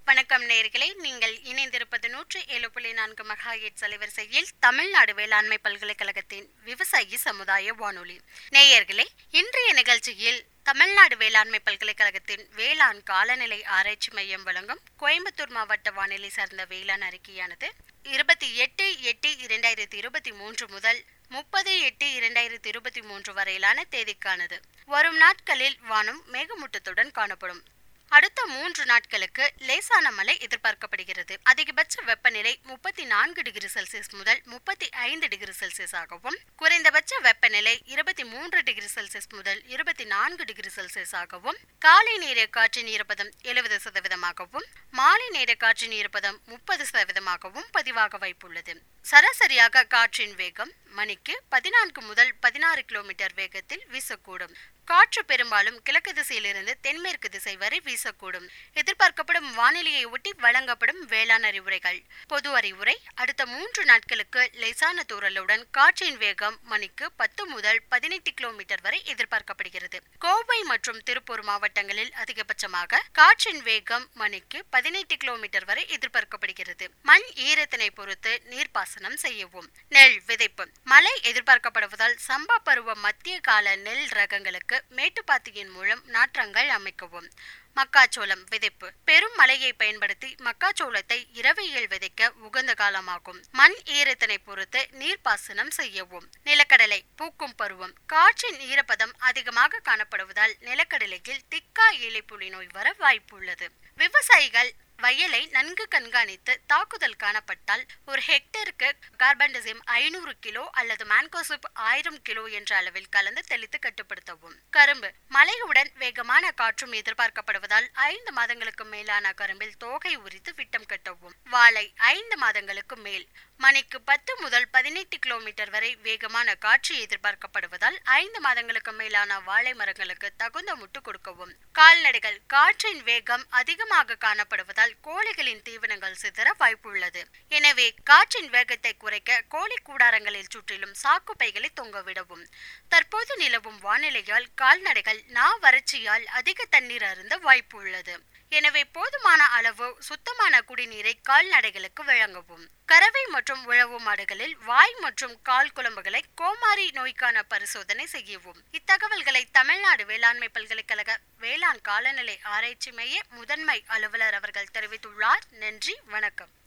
வணக்கம் நேயர்களே நீங்கள் இணைந்திருப்பது நூற்றி ஏழு புள்ளி நான்கு மெகாஹெட்ஸ் அலைவரிசையில் தமிழ்நாடு வேளாண்மை பல்கலைக்கழகத்தின் விவசாயி சமுதாய வானொலி நேயர்களே இன்றைய நிகழ்ச்சியில் தமிழ்நாடு வேளாண்மை பல்கலைக்கழகத்தின் வேளாண் காலநிலை ஆராய்ச்சி மையம் வழங்கும் கோயம்புத்தூர் மாவட்ட வானிலை சார்ந்த வேளாண் அறிக்கையானது இருபத்தி எட்டு எட்டு இரண்டாயிரத்தி இருபத்தி மூன்று முதல் முப்பது எட்டு இரண்டாயிரத்தி இருபத்தி மூன்று வரையிலான தேதிக்கானது வரும் நாட்களில் வானம் மேகமூட்டத்துடன் காணப்படும் அடுத்த மூன்று நாட்களுக்கு லேசான மழை எதிர்பார்க்கப்படுகிறது அதிகபட்ச வெப்பநிலை முப்பத்தி நான்கு டிகிரி செல்சியஸ் முதல் முப்பத்தி ஐந்து டிகிரி செல்சியஸ் ஆகவும் குறைந்தபட்ச வெப்பநிலை இருபத்தி மூன்று டிகிரி செல்சியஸ் முதல் இருபத்தி நான்கு டிகிரி செல்சியஸ் ஆகவும் காலை நேர காற்றின் ஈரப்பதம் எழுபது சதவீதமாகவும் மாலை நேர காற்றின் ஈரப்பதம் முப்பது சதவீதமாகவும் பதிவாக வாய்ப்புள்ளது சராசரியாக காற்றின் வேகம் மணிக்கு பதினான்கு முதல் பதினாறு கிலோமீட்டர் வேகத்தில் வீசக்கூடும் காற்று பெரும்பாலும் கிழக்கு திசையிலிருந்து தென்மேற்கு திசை வரை வீசக்கூடும் எதிர்பார்க்கப்படும் வானிலையை ஒட்டி வழங்கப்படும் வேளாண் அறிவுரைகள் பொது அறிவுரை அடுத்த மூன்று நாட்களுக்கு லேசான தூறலுடன் காற்றின் வேகம் மணிக்கு பத்து முதல் பதினெட்டு கிலோமீட்டர் வரை எதிர்பார்க்கப்படுகிறது கோவை மற்றும் திருப்பூர் மாவட்டங்களில் அதிகபட்சமாக காற்றின் வேகம் மணிக்கு பதினெட்டு கிலோமீட்டர் வரை எதிர்பார்க்கப்படுகிறது மண் ஈரத்தினை பொறுத்து நீர்ப்பாசனம் செய்யவும் நெல் விதைப்பு மழை எதிர்பார்க்கப்படுவதால் சம்பா பருவ மத்திய கால நெல் ரகங்களுக்கு மேட்டுப்பாத்தியின் மூலம் நாற்றங்கள் அமைக்கவும் மக்காச்சோளம் விதைப்பு பெரும் மழையை பயன்படுத்தி மக்காச்சோளத்தை இரவையில் விதைக்க உகந்த காலமாகும் மண் ஈரத்தினை பொறுத்து நீர்ப்பாசனம் செய்யவும் நிலக்கடலை பூக்கும் பருவம் காற்றின் ஈரப்பதம் அதிகமாக காணப்படுவதால் நிலக்கடலையில் திக்கா இலைப்புலி நோய் வர வாய்ப்புள்ளது விவசாயிகள் வயலை நன்கு கண்காணித்து தாக்குதல் காணப்பட்டால் ஒரு ஹெக்டருக்கு கார்பன்டசிம் ஐநூறு கிலோ அல்லது மான்கோசிப் ஆயிரம் கிலோ என்ற அளவில் கலந்து தெளித்து கட்டுப்படுத்தவும் கரும்பு மழையுடன் வேகமான காற்றும் எதிர்பார்க்கப்படுவதால் ஐந்து மாதங்களுக்கு மேலான கரும்பில் தோகை உரித்து விட்டம் கட்டவும் வாழை ஐந்து மாதங்களுக்கு மேல் மணிக்கு பத்து முதல் பதினெட்டு கிலோமீட்டர் வரை வேகமான காற்று எதிர்பார்க்கப்படுவதால் ஐந்து மாதங்களுக்கு மேலான வாழை மரங்களுக்கு தகுந்த முட்டு கொடுக்கவும் கால்நடைகள் காற்றின் வேகம் அதிகமாக காணப்படுவதால் கோழிகளின் தீவனங்கள் சிதற வாய்ப்புள்ளது எனவே காற்றின் வேகத்தை குறைக்க கோழி கூடாரங்களில் சுற்றிலும் சாக்கு பைகளை தொங்கவிடவும் தற்போது நிலவும் வானிலையால் கால்நடைகள் நா வறட்சியால் அதிக தண்ணீர் அருந்த வாய்ப்பு உள்ளது எனவே போதுமான அளவு சுத்தமான குடிநீரை கால்நடைகளுக்கு வழங்கவும் கறவை மற்றும் உழவு மாடுகளில் வாய் மற்றும் கால் குழம்புகளை கோமாரி நோய்க்கான பரிசோதனை செய்யவும் இத்தகவல்களை தமிழ்நாடு வேளாண்மை பல்கலைக்கழக வேளாண் காலநிலை ஆராய்ச்சி மைய முதன்மை அலுவலர் அவர்கள் தெரிவித்துள்ளார் நன்றி வணக்கம்